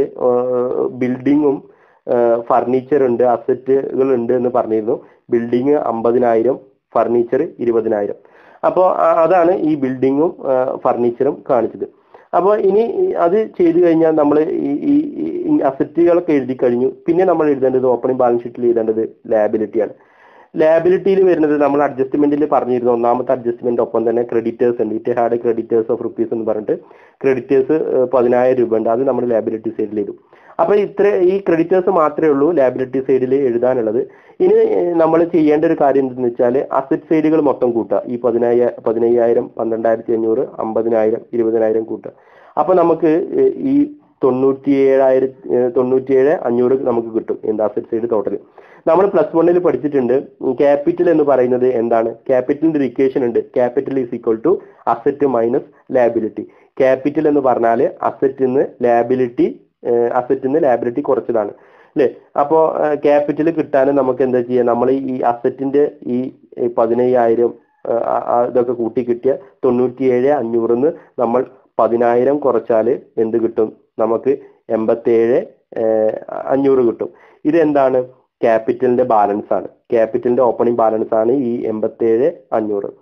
ബിൽഡിങ്ങും ഫർണിച്ചർ ഉണ്ട് അസറ്റുകൾ ഉണ്ട് എന്ന് പറഞ്ഞിരുന്നു ബിൽഡിങ് അമ്പതിനായിരം ഫർണിച്ചർ ഇരുപതിനായിരം അപ്പോൾ അതാണ് ഈ ബിൽഡിങ്ങും ഫർണിച്ചറും കാണിച്ചത് അപ്പോൾ ഇനി ഈ- അത് ചെയ്തു കഴിഞ്ഞാൽ നമ്മൾ ഈ ഈ അസറ്റുകളൊക്കെ എഴുതി കഴിഞ്ഞു പിന്നെ നമ്മൾ എഴുതേണ്ടത് ഓപ്പണിംഗ് ബാലൻസ് ഷീറ്റിൽ എഴുതേണ്ടത് ലാബിലിറ്റിയാണ് ലാബിലിറ്റിയിൽ വരുന്നത് നമ്മൾ അഡ്ജസ്റ്റ്മെന്റിൽ പറഞ്ഞിരുന്നു ഒന്നാമത്തെ അഡ്ജസ്റ്റ്മെന്റ് ഒപ്പം തന്നെ ക്രെഡിറ്റേഴ്സ് ഉണ്ട് it had creditors of rupees എന്ന് പറഞ്ഞിട്ട് ക്രെഡിറ്റേഴ്സ് പതിനായിരം രൂപ ഉണ്ട് അത് നമ്മൾ ലാബിലിറ്റി സൈഡിൽ എഴുതും അപ്പൊ ഇത്ര ഈ ക്രെഡിറ്റേഴ്സ് മാത്രമേ ഉള്ളൂ ലാബിലിറ്റി സൈഡിൽ എഴുതാനുള്ളത് ഇനി നമ്മൾ ചെയ്യേണ്ട ഒരു കാര്യം എന്തെന്ന് വെച്ചാൽ അസറ്റ് സൈഡുകൾ മൊത്തം കൂട്ടുക ഈ പതിനായിര പതിനയ്യായിരം പന്ത്രണ്ടായിരത്തി അഞ്ഞൂറ് അമ്പതിനായിരം ഇരുപതിനായിരം കൂട്ടുക അപ്പൊ നമുക്ക് ഏഹ് ഈ തൊണ്ണൂറ്റി ഏഴായിരത്തി തൊണ്ണൂറ്റിയേഴ് അഞ്ഞൂറ് നമുക്ക് കിട്ടും എന്ത് അസറ്റ് സൈഡ് ടോട്ടൽ നമ്മൾ പ്ലസ് വണ്ണിൽ പഠിച്ചിട്ടുണ്ട് ക്യാപിറ്റൽ എന്ന് പറയുന്നത് എന്താണ് ക്യാപിറ്റലിന്റെ ഒരു ഇക്വേഷൻ ഉണ്ട് capital is equal to asset minus liability capital എന്ന് പറഞ്ഞാൽ അസറ്റ് നിന്ന് ലാബിലിറ്റി അസറ്റ് നിന്ന് ലാബിലിറ്റി കുറച്ചതാണ് അല്ലേ അപ്പോ ക്യാപിറ്റൽ കിട്ടാൻ നമുക്ക് എന്താ ചെയ്യുക നമ്മൾ ഈ അസറ്റിന്റെ ഈ ഈ പതിനയ്യായിരം ആ, ആ, ഇതൊക്കെ കൂട്ടി കിട്ടിയ തൊണ്ണൂറ്റിയേഴ് അഞ്ഞൂറിന്ന് നമ്മൾ പതിനായിരം കുറച്ചാൽ എന്ത് കിട്ടും നമുക്ക് എൺപത്തേഴ് ഏഹ്, അഞ്ഞൂറ് കിട്ടും ഇത് എന്താണ് ക്യാപിറ്റലിന്റെ ബാലൻസ് ആണ് ക്യാപിറ്റലിന്റെ ഓപ്പണിംഗ് ബാലൻസ് ആണ് ഈ എൺപത്തേഴ് അഞ്ഞൂറ്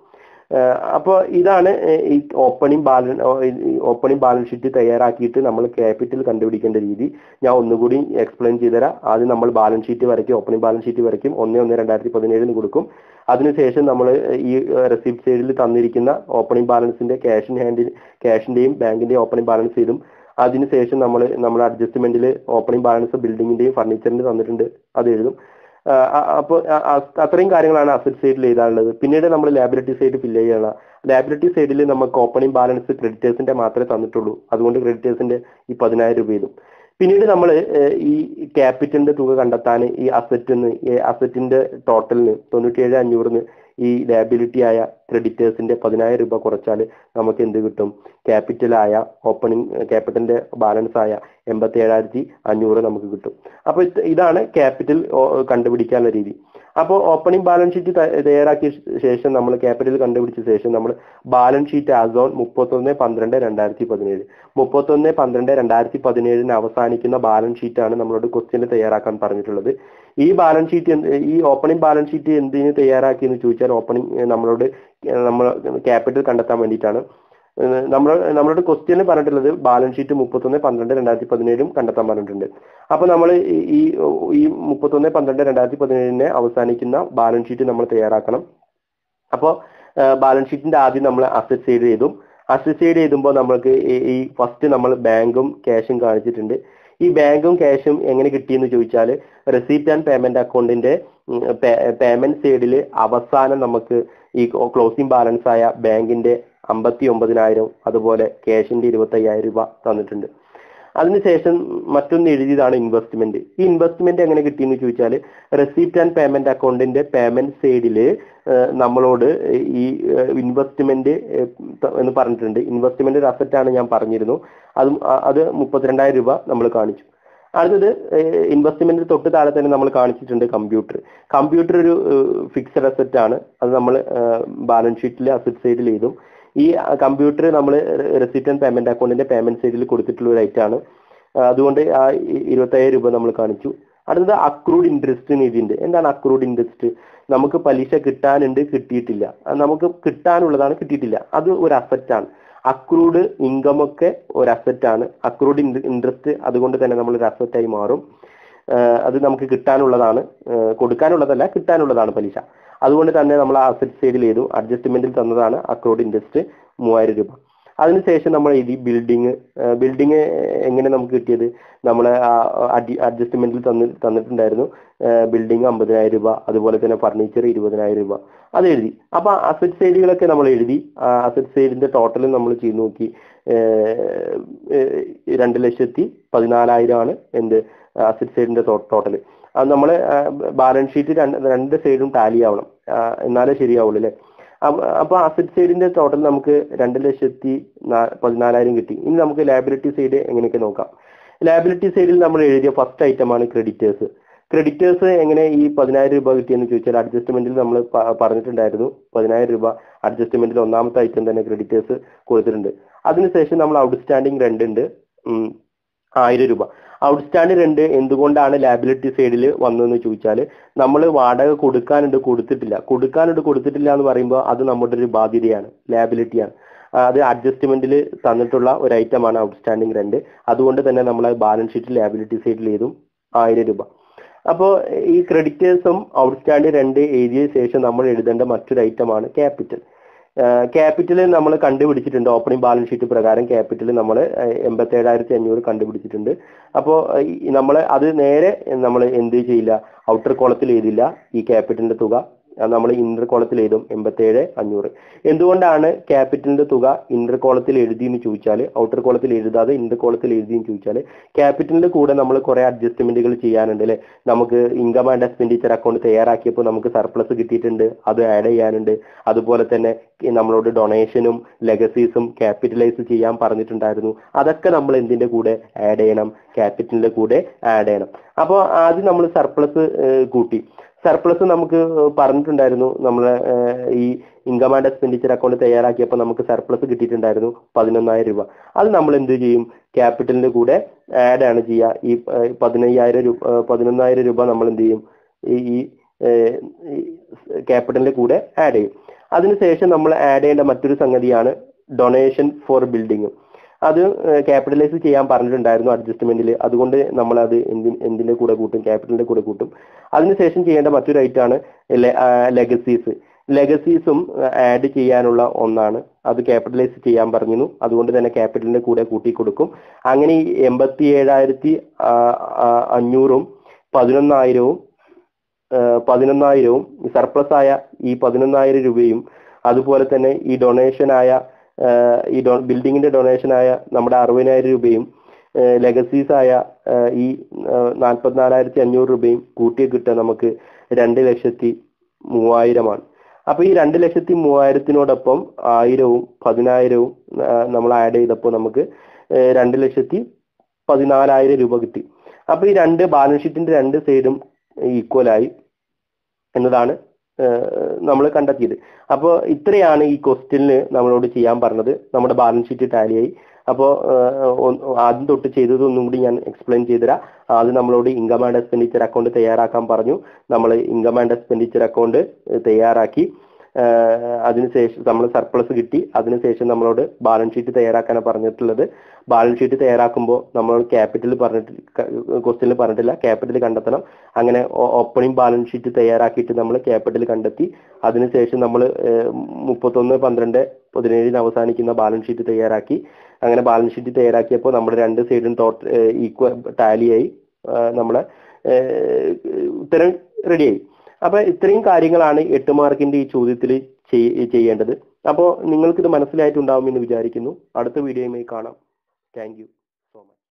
അപ്പോൾ ഇതാണ് ഏഹ്, ഈ opening balance opening balance sheet തയ്യാറാക്കിയിട്ട് നമ്മൾ ക്യാപിറ്റൽ കണ്ടുപിടിക്കേണ്ട രീതി ഞാൻ ഒന്നുകൂടി എക്സ്പ്ലെയിൻ ചെയ്തുതരാം ആദ്യം നമ്മൾ ബാലൻസ് ഷീറ്റ് വരയ്ക്കും ഓപ്പണിംഗ് ബാലൻസ് ഷീറ്റ് വരയ്ക്കും ഒന്ന് ഒന്ന് രണ്ടായിരത്തി പതിനേഴിന് കൊടുക്കും അതിനുശേഷം നമ്മൾ ഈ റെസിപ്റ്റ് സൈഡിൽ തന്നിരിക്കുന്ന ഓപ്പണിംഗ് ബാലൻസിന്റെ ക്യാഷ് ഇൻ ഹാൻഡിൽ ക്യാഷിന്റെയും ബാങ്കിന്റെയും ഓപ്പണിംഗ് ബാലൻസ് ചെയ്തും അതിനുശേഷം നമ്മൾ നമ്മുടെ അഡ്ജസ്റ്റ്മെന്റിൽ ഓപ്പണിംഗ് ബാലൻസ് ബിൽഡിങ്ങിന്റെയും ഫർണിച്ചറിന്റെ തന്നിട്ടുണ്ട് അത് എഴുതും അപ്പോൾ അത്രയും കാര്യങ്ങളാണ് അസറ്റ് സൈഡിൽ എഴുതാനുള്ളത് പിന്നീട് നമ്മൾ ലാബിലിറ്റി സൈഡ് ഫില്ല് ചെയ്യണം ലാബിലിറ്റി സൈഡിൽ നമുക്ക് ഓപ്പണിംഗ് ബാലൻസ് ക്രെഡിറ്റേഴ്സിന്റെ മാത്രമേ തന്നിട്ടുള്ളൂ അതുകൊണ്ട് ക്രെഡിറ്റേഴ്സിന്റെ ഈ പതിനായിരം രൂപ എഴുതും പിന്നീട് നമ്മൾ ഈ ക്യാപിറ്റലിന്റെ തുക കണ്ടെത്താൻ ഈ അസറ്റിന്ന് ഈ അസറ്റിന്റെ ടോട്ടലിന് തൊണ്ണൂറ്റിയേഴ് അഞ്ഞൂറിന് ഈ ലാബിലിറ്റി ആയ ക്രെഡിറ്റേഴ്സിന്റെ പതിനായിരം രൂപ കുറച്ചാൽ നമുക്ക് എന്ത് കിട്ടും ക്യാപിറ്റലായ ഓപ്പണിംഗ് ക്യാപിറ്റലിന്റെ ബാലൻസ് ആയ എൺപത്തി ഏഴായിരത്തി അഞ്ഞൂറ് നമുക്ക് കിട്ടും അപ്പോൾ ഇത് ഇതാണ് ക്യാപിറ്റൽ കണ്ടുപിടിക്കാനുള്ള രീതി അപ്പോൾ ഓപ്പണിംഗ് ബാലൻസ് ഷീറ്റ് തയ്യാറാക്കിയ ശേഷം നമ്മൾ ക്യാപിറ്റൽ കണ്ടുപിടിച്ച ശേഷം നമ്മൾ ബാലൻസ് ഷീറ്റ് ആസ് ഓൺ മുപ്പത്തൊന്ന് പന്ത്രണ്ട് രണ്ടായിരത്തി പതിനേഴ് മുപ്പത്തൊന്ന് പന്ത്രണ്ട് രണ്ടായിരത്തി പതിനേഴിന് അവസാനിക്കുന്ന ബാലൻസ് ഷീറ്റാണ് നമ്മളോട് ക്വസ്റ്റ്യൻ തയ്യാറാക്കാൻ പറഞ്ഞിട്ടുള്ളത് ഈ ബാലൻസ് ഷീറ്റ് എന്ത് ഈ ഓപ്പണിംഗ് ബാലൻസ് ഷീറ്റ് എന്തിന് തയ്യാറാക്കിയെന്ന് ചോദിച്ചാൽ ഓപ്പണിംഗ് നമ്മളോട് നമ്മൾ ക്യാപിറ്റൽ കണ്ടെത്താൻ വേണ്ടിയിട്ടാണ് ഏഹ് നമ്മൾ നമ്മളോട് ക്വസ്റ്റ്യനിൽ പറഞ്ഞിട്ടുള്ളത് ബാലൻസ് ഷീറ്റ് മുപ്പത്തൊന്ന് പന്ത്രണ്ട് രണ്ടായിരത്തി പതിനേഴും കണ്ടെത്താൻ പറഞ്ഞിട്ടുണ്ട് അപ്പൊ നമ്മൾ ഈ ഈ മുപ്പത്തൊന്ന് പന്ത്രണ്ട് രണ്ടായിരത്തി പതിനേഴിന് അവസാനിക്കുന്ന ബാലൻസ് ഷീറ്റ് നമ്മൾ തയ്യാറാക്കണം അപ്പോൾ ബാലൻസ് ഷീറ്റിന്റെ ആദ്യം നമ്മൾ അസറ്റ് സൈഡ് ചെയ്തും അസറ്റ് സൈഡ് ചെയ്തുമ്പോൾ നമ്മൾക്ക് ഈ- ഈ ഫസ്റ്റ് നമ്മൾ ബാങ്കും ക്യാഷും കാണിച്ചിട്ടുണ്ട് ഈ ബാങ്കും ക്യാഷും എങ്ങനെ കിട്ടിയെന്ന് ചോദിച്ചാൽ റെസീപ്റ്റ് ആൻഡ് പേയ്മെന്റ് അക്കൗണ്ടിന്റെ പേയ്മെന്റ് സൈഡിൽ അവസാനം നമുക്ക് ഈ ക്ലോസിംഗ് ബാലൻസ് ആയ ബാങ്കിന്റെ അമ്പത്തി ഒമ്പതിനായിരം അതുപോലെ ക്യാഷിന്റെ ഇരുപത്തി അയ്യായിരം രൂപ തന്നിട്ടുണ്ട് അതിനുശേഷം മറ്റൊന്ന് എഴുതിയതാണ് ഇൻവെസ്റ്റ്മെന്റ് ഈ ഇൻവെസ്റ്റ്മെന്റ് എങ്ങനെ കിട്ടിയെന്ന് ചോദിച്ചാൽ റെസീപ്റ്റ് ആൻഡ് പേയ്മെന്റ് അക്കൗണ്ടിന്റെ പേയ്മെന്റ് സൈഡിൽ നമ്മളോട് ഈ ഇൻവെസ്റ്റ്മെന്റ് എന്ന് പറഞ്ഞിട്ടുണ്ട് ഇൻവെസ്റ്റ്മെന്റ് ഒരു അസറ്റ് ആണ് ഞാൻ പറഞ്ഞിരുന്നു അത് അത് മുപ്പത്തിരണ്ടായിരം രൂപ നമ്മൾ കാണിച്ചു അടുത്തത് ഇൻവെസ്റ്റ്മെന്റ് തൊട്ട് താഴെ തന്നെ നമ്മൾ കാണിച്ചിട്ടുണ്ട് കമ്പ്യൂട്ടർ കമ്പ്യൂട്ടർ ഒരു ഫിക്സഡ് അസറ്റ് ആണ് അത് നമ്മൾ ബാലൻസ് ഷീറ്റിൽ അസറ്റ് സൈഡിൽ എഴുതും ഈ കമ്പ്യൂട്ടർ നമ്മൾ റെസിപ്റ്റ് ആൻഡ് പേയ്മെന്റ് അക്കൗണ്ടിന്റെ പേയ്മെന്റ് സൈഡിൽ കൊടുത്തിട്ടുള്ള ഒരു ഐറ്റം ആണ് ആ, അതുകൊണ്ട് ആ ഇരുപത്തയ്യായിരം രൂപ നമ്മൾ കാണിച്ചു അടുത്തത് അക്രൂഡ് ഇൻട്രസ്റ്റ് എഴുതിയിട്ടുണ്ട് എന്താണ് അക്രൂഡ് ഇൻട്രസ്റ്റ് നമുക്ക് പലിശ കിട്ടാനുണ്ട് കിട്ടിയിട്ടില്ല അത് നമുക്ക് കിട്ടാനുള്ളതാണ് കിട്ടിയിട്ടില്ല അത് ഒരു അസറ്റ് ആണ് അക്രൂഡ് ഇൻകം ഒക്കെ ഒരു അസറ്റ് ആണ് അക്രൂഡ് ഇൻട്രസ്റ്റ് അതുകൊണ്ട് തന്നെ നമ്മൾ ഒരു asset ആയി മാറും ആഹ് അത് നമുക്ക് കിട്ടാനുള്ളതാണ് ആഹ് കൊടുക്കാനുള്ളതല്ല കിട്ടാനുള്ളതാണ് പലിശ അതുകൊണ്ട് തന്നെ നമ്മൾ ആ അസറ്റ് സൈഡിൽ ചെയ്തു അഡ്ജസ്റ്റ്മെന്റിൽ തന്നതാണ് അക്രൂഡ് ഇൻട്രസ്റ്റ് മൂവായിരം രൂപ അതിനുശേഷം നമ്മൾ എഴുതി ബിൽഡിങ് ബിൽഡിങ് എങ്ങനെ നമുക്ക് കിട്ടിയത് നമ്മൾ അഡ്ജസ്റ്റ്മെന്റിൽ തന്നി തന്നിട്ടുണ്ടായിരുന്നു ബിൽഡിംഗ് അമ്പതിനായിരം രൂപ അതുപോലെ തന്നെ ഫർണിച്ചർ ഇരുപതിനായിരം രൂപ അത് എഴുതി അപ്പൊ അസറ്റ് സൈഡുകളൊക്കെ നമ്മൾ എഴുതി അസറ്റ് സൈഡിന്റെ ടോട്ടൽ നമ്മൾ ചെയ്ത് നോക്കി ഏഹ്, ഏഹ്, രണ്ട് ലക്ഷത്തി പതിനാലായിരം ആണ് എന്ത് അസറ്റ് സൈഡിന്റെ ടോട്ടൽ അത് നമ്മൾ ബാലൻസ് ഷീറ്റ് രണ്ട് രണ്ട് സൈഡും ടാലി ആവണം ആ, എന്നാലേ ശരിയാവുള്ളൂ അല്ലേ അപ്പ- അപ്പൊ അസറ്റ് സൈഡിന്റെ ടോട്ടൽ നമുക്ക് രണ്ട് ലക്ഷത്തി നാ- പതിനാലായിരം കിട്ടി ഇനി നമുക്ക് ലാബിലിറ്റി സൈഡ് എങ്ങനെയൊക്കെ നോക്കാം ലാബിലിറ്റി സൈഡിൽ നമ്മൾ എഴുതിയ ഫസ്റ്റ് ഐറ്റം ആണ് ക്രെഡിറ്റേഴ്സ് ക്രെഡിറ്റേഴ്സ് എങ്ങനെ ഈ പതിനായിരം രൂപ കിട്ടിയെന്ന് ചോദിച്ചാൽ അഡ്ജസ്റ്റ്മെന്റിൽ നമ്മൾ പറഞ്ഞിട്ടുണ്ടായിരുന്നു പതിനായിരം രൂപ അഡ്ജസ്റ്റ്മെന്റിൽ ഒന്നാമത്തെ ഐറ്റം തന്നെ ക്രെഡിറ്റേഴ്സ് കൊടുത്തിട്ടുണ്ട് അതിനുശേഷം നമ്മൾ ഔട്ട്സ്റ്റാൻഡിങ് രണ്ട് ഉണ്ട് ഉം, ആയിരം രൂപ ഔട്ട്സ്റ്റാൻഡിങ് രണ്ട് എന്തുകൊണ്ടാണ് ലാബിലിറ്റി സൈഡിൽ വന്നതെന്ന് ചോദിച്ചാൽ നമ്മൾ വാടക കൊടുക്കാനുണ്ട് കൊടുത്തിട്ടില്ല കൊടുക്കാനുണ്ട് കൊടുത്തിട്ടില്ല എന്ന് പറയുമ്പോൾ അത് നമ്മുടെ ഒരു ബാധ്യതയാണ് ലാബിലിറ്റിയാണ് അത് അഡ്ജസ്റ്റ്മെന്റിൽ തന്നിട്ടുള്ള ഒരു ഐറ്റമാണ് ഔട്ട്സ്റ്റാൻഡിങ് രണ്ട് അതുകൊണ്ട് തന്നെ നമ്മൾ ബാലൻസ് ഷീറ്റ് ലാബിലിറ്റി സൈഡിൽ ചെയ്തും ആയിരം രൂപ അപ്പോൾ ഈ ക്രെഡിറ്റേഴ്സും ഔട്ട്സ്റ്റാൻഡിങ് രണ്ട് എഴുതിയ ശേഷം നമ്മൾ എഴുതേണ്ട മറ്റൊരു ഐറ്റമാണ് ക്യാപിറ്റൽ ക്യാപിറ്റൽ നമ്മൾ കണ്ടുപിടിച്ചിട്ടുണ്ട് ഓപ്പണിംഗ് ബാലൻസ് ഷീറ്റ് പ്രകാരം ക്യാപിറ്റൽ നമ്മൾ എൺപത്തി ഏഴായിരത്തി അഞ്ഞൂറ് കണ്ടുപിടിച്ചിട്ടുണ്ട് അപ്പോൾ നമ്മൾ അത് നേരെ നമ്മൾ എന്ത് ചെയ്യില്ല ഔട്ടർ കോളത്തിൽ എഴുതില്ല ഈ ക്യാപിറ്റലിന്റെ തുക നമ്മൾ ഇന്റർ കോളത്തിൽ എഴുതും എൺപത്തേഴ് അഞ്ഞൂറ് എന്തുകൊണ്ടാണ് ക്യാപിറ്റലിന്റെ തുക ഇന്റർ കോളത്തിൽ എഴുതി എന്ന് ചോദിച്ചാൽ ഔട്ടർ കോളത്തിൽ എഴുതാതെ ഇന്റർ കോളത്തിൽ എഴുതി എന്ന് ചോദിച്ചാൽ ക്യാപിറ്റലിന്റെ കൂടെ നമ്മൾ കുറെ അഡ്ജസ്റ്റ്മെന്റുകൾ ചെയ്യാനുണ്ട് അല്ലെ നമുക്ക് ഇൻകം ആൻഡ് എക്സ്പെൻഡിച്ചർ അക്കൗണ്ട് തയ്യാറാക്കിയപ്പോൾ നമുക്ക് സർപ്ലസ് കിട്ടിയിട്ടുണ്ട് അത് ആഡ് ചെയ്യാനുണ്ട് അതുപോലെ തന്നെ ഈ നമ്മളോട് ഡൊണേഷനും ലെഗസീസും ക്യാപിറ്റലൈസ് ചെയ്യാൻ പറഞ്ഞിട്ടുണ്ടായിരുന്നു അതൊക്കെ നമ്മൾ എന്തിന്റെ കൂടെ ആഡ് ചെയ്യണം ക്യാപിറ്റലിന്റെ കൂടെ ആഡ് ചെയ്യണം അപ്പോൾ ആദ്യം നമ്മൾ സർപ്ലസ് കൂട്ടി സർപ്ലസ് നമുക്ക് പറഞ്ഞിട്ടുണ്ടായിരുന്നു നമ്മളെ ഏഹ്, ഈ ഇൻകം ആൻഡ് എക്സ്പെൻഡിച്ചർ അക്കൗണ്ട് തയ്യാറാക്കിയപ്പോൾ നമുക്ക് സർപ്ലസ് കിട്ടിയിട്ടുണ്ടായിരുന്നു പതിനൊന്നായിരം രൂപ അത് നമ്മൾ എന്ത് ചെയ്യും ക്യാപിറ്റലിന്റെ കൂടെ ആഡ് ആണ് ചെയ്യുക ഈ ഏഹ്, പതിനയ്യായിരം രൂപ ഏഹ്, പതിനൊന്നായിരം രൂപ നമ്മൾ എന്ത് ചെയ്യും ഈ ഈ ക്യാപിറ്റലിന്റെ കൂടെ ആഡ് ചെയ്യും അതിനുശേഷം നമ്മൾ ആഡ് ചെയ്യേണ്ട മറ്റൊരു സംഗതിയാണ് ഡൊണേഷൻ ഫോർ ബിൽഡിംഗ് അത് ക്യാപിറ്റലൈസ് ചെയ്യാൻ പറഞ്ഞിട്ടുണ്ടായിരുന്നു അഡ്ജസ്റ്റ്മെന്റിൽ അതുകൊണ്ട് നമ്മൾ അത് എന്തി എന്തിന്റെ കൂടെ കൂട്ടും ക്യാപിറ്റലിന്റെ കൂടെ കൂട്ടും അതിനുശേഷം ചെയ്യേണ്ട മറ്റൊരു ഐറ്റാണ് ലെഗസീസ് ലെഗസീസും ആഡ് ചെയ്യാനുള്ള ഒന്നാണ് അത് ക്യാപിറ്റലൈസ് ചെയ്യാൻ പറഞ്ഞിരുന്നു അതുകൊണ്ട് തന്നെ ക്യാപിറ്റലിന്റെ കൂടെ കൂട്ടി കൊടുക്കും അങ്ങനെ ഈ എൺപത്തി ഏഴായിരത്തി അഞ്ഞൂറും പതിനൊന്നായിരവും പതിനൊന്നായിരവും സർപ്ലസ് ആയ ഈ പതിനൊന്നായിരം രൂപയും അതുപോലെ തന്നെ ഈ ഡൊണേഷനായ ഈ ഡോ ബിൽഡിങ്ങിന്റെ ഡൊണേഷനായ നമ്മുടെ അറുപതിനായിരം രൂപയും ലെഗസീസ് ആയ ഈ നാൽപ്പത്തിനാലായിരത്തി അഞ്ഞൂറ് രൂപയും കൂട്ടി കിട്ടുക നമുക്ക് രണ്ട് ലക്ഷത്തി മൂവായിരമാണ് അപ്പൊ ഈ രണ്ട് ലക്ഷത്തി മൂവായിരത്തിനോടൊപ്പം ആയിരവും പതിനായിരവും നമ്മൾ ആഡ് ചെയ്തപ്പോൾ നമുക്ക് രണ്ട് ലക്ഷത്തി പതിനാലായിരം രൂപ കിട്ടി അപ്പൊ ഈ രണ്ട് ബാലൻസ് ഷീറ്റിന്റെ രണ്ട് സൈഡും ഈക്വലായി എന്നതാണ് നമ്മൾ കണ്ടെത്തിയത് അപ്പോൾ ഇത്രയാണ് ഈ ക്വസ്റ്റ്യനിൽ നമ്മളോട് ചെയ്യാൻ പറഞ്ഞത് നമ്മുടെ ബാലൻസ് ഷീറ്റ് ടാലിയായി അപ്പോൾ ആദ്യം തൊട്ട് ചെയ്തത് ഒന്നും കൂടി ഞാൻ എക്സ്പ്ലെയിൻ ചെയ്തുതരാം അത് നമ്മളോട് ഇൻകം ആൻഡ് എക്സ്പെൻഡിച്ചർ അക്കൗണ്ട് തയ്യാറാക്കാൻ പറഞ്ഞു നമ്മൾ ഇൻകം ആൻഡ് എക്സ്പെൻഡിച്ചർ അക്കൗണ്ട് തയ്യാറാക്കി അതിനുശേഷം നമ്മൾ സർപ്ലസ് കിട്ടി അതിനുശേഷം നമ്മളോട് ബാലൻസ് ഷീറ്റ് തയ്യാറാക്കാനാണ് പറഞ്ഞിട്ടുള്ളത് ബാലൻസ് ഷീറ്റ് തയ്യാറാക്കുമ്പോൾ നമ്മളോട് ക്യാപിറ്റൽ പറഞ്ഞിട്ട് ക്വസ്റ്റ്യനിൽ പറഞ്ഞിട്ടില്ല ക്യാപിറ്റൽ കണ്ടെത്തണം അങ്ങനെ ഓപ്പണിംഗ് ബാലൻസ് ഷീറ്റ് തയ്യാറാക്കിയിട്ട് നമ്മൾ ക്യാപിറ്റൽ കണ്ടെത്തി അതിനുശേഷം നമ്മൾ മുപ്പത്തൊന്ന് പന്ത്രണ്ട് പതിനേഴിന് അവസാനിക്കുന്ന ബാലൻസ് ഷീറ്റ് തയ്യാറാക്കി അങ്ങനെ ബാലൻസ് ഷീറ്റ് തയ്യാറാക്കിയപ്പോൾ നമ്മുടെ രണ്ട് സൈഡും ടോട്ടൽ ഈക്വൽ ടാലിയായി നമ്മളെ ഉത്തരം റെഡിയായി അപ്പൊ ഇത്രയും കാര്യങ്ങളാണ് എട്ട് മാർക്കിന്റെ ഈ ചോദ്യത്തിൽ ചെയ്യേണ്ടത് അപ്പോൾ നിങ്ങൾക്കിത് മനസ്സിലായിട്ടുണ്ടാവും എന്ന് വിചാരിക്കുന്നു അടുത്ത വീഡിയോയുമായി കാണാം താങ്ക്